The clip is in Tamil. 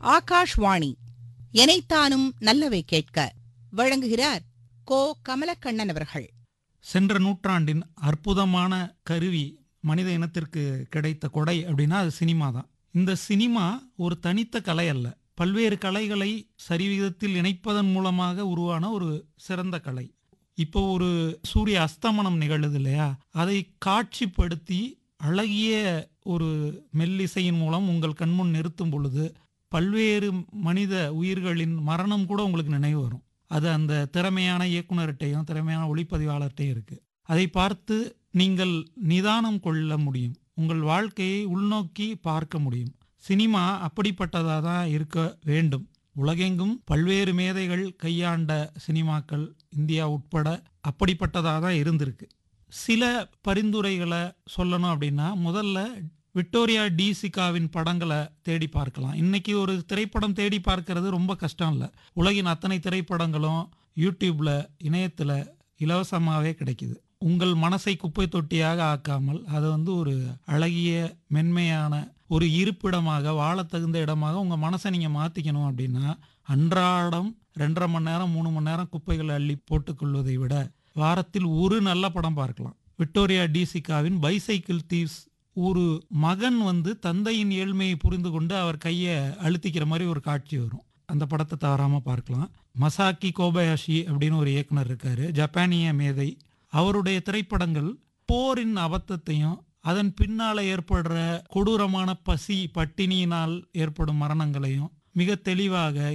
ஆகாஷ்வாணி எனைத்தானும் நல்லவை கேட்க வழங்குகிறார் கோ கமலக்கண்ணன் அவர்கள் சென்ற நூற்றாண்டின் அற்புதமான கருவி மனித இனத்திற்கு கிடைத்த கொடை அப்படின்னா அது சினிமா தான் இந்த சினிமா ஒரு தனித்த கலை அல்ல பல்வேறு கலைகளை சரிவிகிதத்தில் இணைப்பதன் மூலமாக உருவான ஒரு சிறந்த கலை இப்போ ஒரு சூரிய அஸ்தமனம் நிகழுது இல்லையா அதை காட்சிப்படுத்தி அழகிய ஒரு மெல்லிசையின் மூலம் உங்கள் கண்முன் நிறுத்தும் பொழுது பல்வேறு மனித உயிர்களின் மரணம் கூட உங்களுக்கு நினைவு வரும் அது அந்த திறமையான இயக்குனர்கிட்டையும் திறமையான ஒளிப்பதிவாளர்கிட்டையும் இருக்கு அதை பார்த்து நீங்கள் நிதானம் கொள்ள முடியும் உங்கள் வாழ்க்கையை உள்நோக்கி பார்க்க முடியும் சினிமா அப்படிப்பட்டதாக தான் இருக்க வேண்டும் உலகெங்கும் பல்வேறு மேதைகள் கையாண்ட சினிமாக்கள் இந்தியா உட்பட அப்படிப்பட்டதாக தான் இருந்திருக்கு சில பரிந்துரைகளை சொல்லணும் அப்படின்னா முதல்ல விக்டோரியா டிசிகாவின் படங்களை தேடி பார்க்கலாம் இன்னைக்கு ஒரு திரைப்படம் தேடி பார்க்கறது ரொம்ப கஷ்டம் இல்லை உலகின் அத்தனை திரைப்படங்களும் யூடியூப்ல இணையத்துல இலவசமாகவே கிடைக்குது உங்கள் மனசை குப்பை தொட்டியாக ஆக்காமல் அதை வந்து ஒரு அழகிய மென்மையான ஒரு இருப்பிடமாக வாழத் தகுந்த இடமாக உங்கள் மனசை நீங்கள் மாற்றிக்கணும் அப்படின்னா அன்றாடம் ரெண்டரை மணி நேரம் மூணு மணி நேரம் குப்பைகளை அள்ளி போட்டுக்கொள்வதை விட வாரத்தில் ஒரு நல்ல படம் பார்க்கலாம் விக்டோரியா டிசிகாவின் பைசைக்கிள் தீவ்ஸ் ஒரு மகன் வந்து தந்தையின் ஏழ்மையை புரிந்து கொண்டு அவர் கையை அழுத்திக்கிற மாதிரி ஒரு காட்சி வரும் அந்த படத்தை தவறாம பார்க்கலாம் மசாக்கி கோபயாஷி அப்படின்னு ஒரு இயக்குனர் இருக்காரு ஜப்பானிய மேதை அவருடைய திரைப்படங்கள் போரின் அபத்தத்தையும் அதன் பின்னால ஏற்படுற கொடூரமான பசி பட்டினியினால் ஏற்படும் மரணங்களையும் மிக தெளிவாக